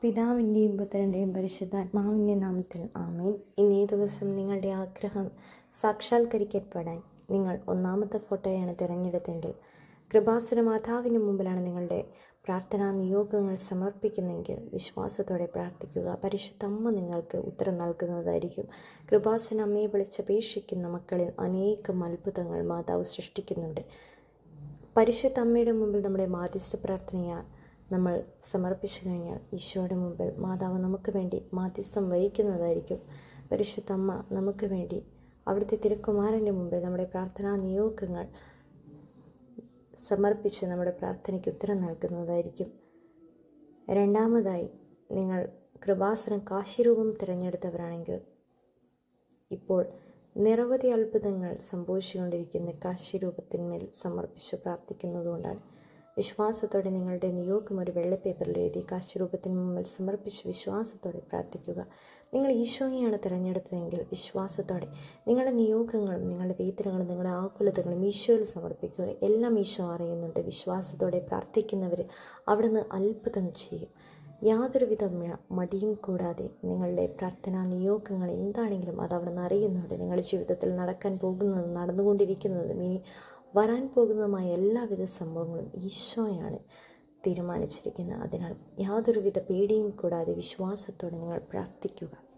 പിതാവിൻ്റെയും പുത്രൻ്റെയും പരിശുദ്ധാത്മാവിൻ്റെ നാമത്തിൽ ആമേൻ ഇന്നേ ദിവസം നിങ്ങളുടെ ആഗ്രഹം സാക്ഷാത്കരിക്കപ്പെടാൻ നിങ്ങൾ ഒന്നാമത്തെ ഫോട്ടോയാണ് തിരഞ്ഞെടുത്തെങ്കിൽ കൃപാസന മാതാവിന് മുമ്പിലാണ് നിങ്ങളുടെ പ്രാർത്ഥനാ നിയോഗങ്ങൾ സമർപ്പിക്കുന്നെങ്കിൽ വിശ്വാസത്തോടെ പ്രാർത്ഥിക്കുക പരിശുദ്ധ അമ്മ നിങ്ങൾക്ക് ഉത്തരം നൽകുന്നതായിരിക്കും കൃപാസന അമ്മയെ വിളിച്ചപേക്ഷിക്കുന്ന മക്കളിൽ അനേകം അത്ഭുതങ്ങൾ മാതാവ് സൃഷ്ടിക്കുന്നുണ്ട് പരിശുദ്ധ അമ്മയുടെ മുമ്പിൽ നമ്മുടെ മാധ്യസ്ഥ പ്രാർത്ഥനയാ നമ്മൾ സമർപ്പിച്ചു കഴിഞ്ഞാൽ ഈശോയുടെ മുമ്പിൽ മാതാവ് നമുക്ക് വേണ്ടി മാധ്യസ്ഥം വഹിക്കുന്നതായിരിക്കും പരിശുദ്ധ അമ്മ നമുക്ക് വേണ്ടി അവിടുത്തെ തിരുക്കുമാരൻ്റെ മുമ്പിൽ നമ്മുടെ പ്രാർത്ഥനാ നിയോഗങ്ങൾ സമർപ്പിച്ച് നമ്മുടെ പ്രാർത്ഥനയ്ക്ക് ഉത്തരം നൽകുന്നതായിരിക്കും രണ്ടാമതായി നിങ്ങൾ കൃപാസനം കാശിരൂപം തിരഞ്ഞെടുത്തവരാണെങ്കിൽ ഇപ്പോൾ നിരവധി അത്ഭുതങ്ങൾ സംഭവിച്ചുകൊണ്ടിരിക്കുന്ന കാശിരൂപത്തിന്മേൽ സമർപ്പിച്ച് പ്രാർത്ഥിക്കുന്നതുകൊണ്ടാണ് വിശ്വാസത്തോടെ നിങ്ങളുടെ നിയോഗം ഒരു വെള്ളപ്പേപ്പറിൽ എഴുതി കാശിരൂപത്തിന് മുമ്പിൽ സമർപ്പിച്ച് വിശ്വാസത്തോടെ പ്രാർത്ഥിക്കുക നിങ്ങൾ ഈശോയെയാണ് തിരഞ്ഞെടുത്തതെങ്കിൽ വിശ്വാസത്തോടെ നിങ്ങളുടെ നിയോഗങ്ങളും നിങ്ങളുടെ വേദനകളും നിങ്ങളുടെ ആകുലതകളും ഈശോയിൽ സമർപ്പിക്കുക എല്ലാം ഈശോ അറിയുന്നുണ്ട് വിശ്വാസത്തോടെ പ്രാർത്ഥിക്കുന്നവർ അവിടുന്ന് അത്ഭുതം ചെയ്യും യാതൊരുവിധ മ- മടിയും കൂടാതെ നിങ്ങളുടെ പ്രാർത്ഥനാ നിയോഗങ്ങൾ എന്താണെങ്കിലും അത് അവിടുന്ന് അറിയുന്നുണ്ട് നിങ്ങളുടെ ജീവിതത്തിൽ നടക്കാൻ പോകുന്നതും നടന്നുകൊണ്ടിരിക്കുന്നതും ഇനി വരാൻ പോകുന്നതുമായ എല്ലാവിധ സംഭവങ്ങളും ഈശോയാണ് തീരുമാനിച്ചിരിക്കുന്നത് അതിനാൽ യാതൊരുവിധ പേടിയും കൂടാതെ വിശ്വാസത്തോടെ നിങ്ങൾ പ്രാർത്ഥിക്കുക